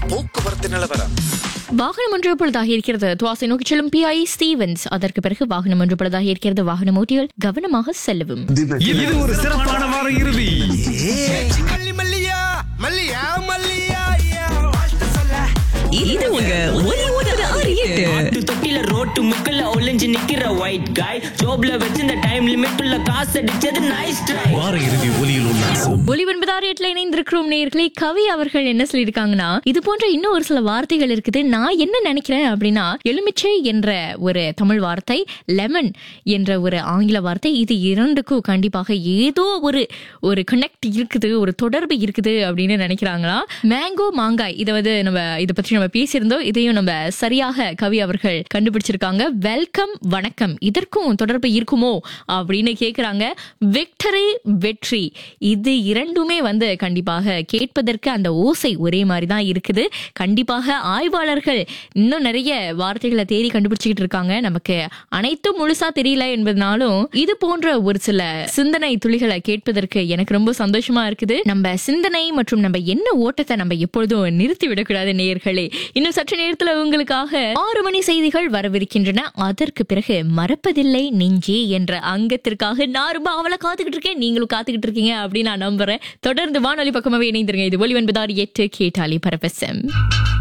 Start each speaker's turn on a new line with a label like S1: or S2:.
S1: போக்குவரத்து நிலவரம்
S2: வாகனம் ஒன்று பொழுதாக இருக்கிறது துவாசை நோக்கி செல்லும் பிஐ ஸ்டீவன்ஸ் அதற்கு பிறகு வாகனம் ஒன்று பொழுதாக இருக்கிறது வாகனம் ஓட்டிகள் கவனமாக செல்லவும்
S3: இது ஒரு சிறப்பான வார இறுதி
S1: மல்லி மல்லியா மல்லியா மல்லியா வாழ்த்து சொல்ல
S4: இது உங்க ஒலி ஒன்பது ஆறு எட்டு
S5: ஆட்டு தொட்டில ரோட்டு முக்கல்ல ஒளிஞ்சு நிக்கிற ஒயிட் காய் ஜோப்ல வச்சிருந்த டைம் லிமிட் உள்ள காசு அடிச்சது நைஸ் ட்ரை
S3: வார இறுதி ஒலியில் உல்லாசம்
S2: ஒலி ஒன்பதாறு எட்டுல இணைந்திருக்கிறோம் நேயர்களே கவி அவர்கள் என்ன சொல்லியிருக்காங்கன்னா இது போன்ற இன்னும் ஒரு சில வார்த்தைகள் இருக்குது நான் என்ன நினைக்கிறேன் அப்படின்னா எலுமிச்சை என்ற ஒரு தமிழ் வார்த்தை லெமன் என்ற ஒரு ஆங்கில வார்த்தை இது இரண்டுக்கும் கண்டிப்பாக ஏதோ ஒரு ஒரு கனெக்ட் இருக்குது ஒரு தொடர்பு இருக்குது அப்படின்னு நினைக்கிறாங்களா மேங்கோ மாங்காய் இதை வந்து நம்ம இதை பற்றி நம்ம பேசியிருந்தோம் இதையும் நம்ம சரியாக கவி அவர்கள் கண்டுபிடிச்சிருக்காங்க வெல்கம் வணக்கம் இதற்கும் தொடர்பு இருக்குமோ அப்படின்னு கேக்குறாங்க விக்டரி வெற்றி இது இரண்டுமே வந்து கண்டிப்பாக கேட்பதற்கு அந்த ஓசை ஒரே மாதிரி தான் இருக்குது கண்டிப்பாக ஆய்வாளர்கள் இன்னும் நிறைய வார்த்தைகளை தேடி கண்டுபிடிச்சிக்கிட்டு இருக்காங்க நமக்கு அனைத்தும் முழுசா தெரியல என்பதனாலும் இது போன்ற ஒரு சில சிந்தனை துளிகளை கேட்பதற்கு எனக்கு ரொம்ப சந்தோஷமா இருக்குது நம்ம சிந்தனை மற்றும் நம்ம என்ன ஓட்டத்தை நம்ம எப்பொழுதும் நிறுத்தி விடக்கூடாது நேயர்களே இன்னும் சற்று நேரத்துல உங்களுக்காக ஆறு மணி செய்திகள் வரவிருக்கின்றன அதற்கு பிறகு மறப்பதில்லை நெஞ்சே என்ற அங்கத்திற்காக நான் ரொம்ப அவளை காத்துக்கிட்டு இருக்கேன் நீங்களும் காத்துக்கிட்டு இருக்கீங்க அப்படின்னு நான் நம்புறேன் தொடர்ந்து வானொலி பக்கமாவே இணைந்திருங்க இது ஒலி ஒன்பதாறு எட்டு கேட்டாலி பரபசம்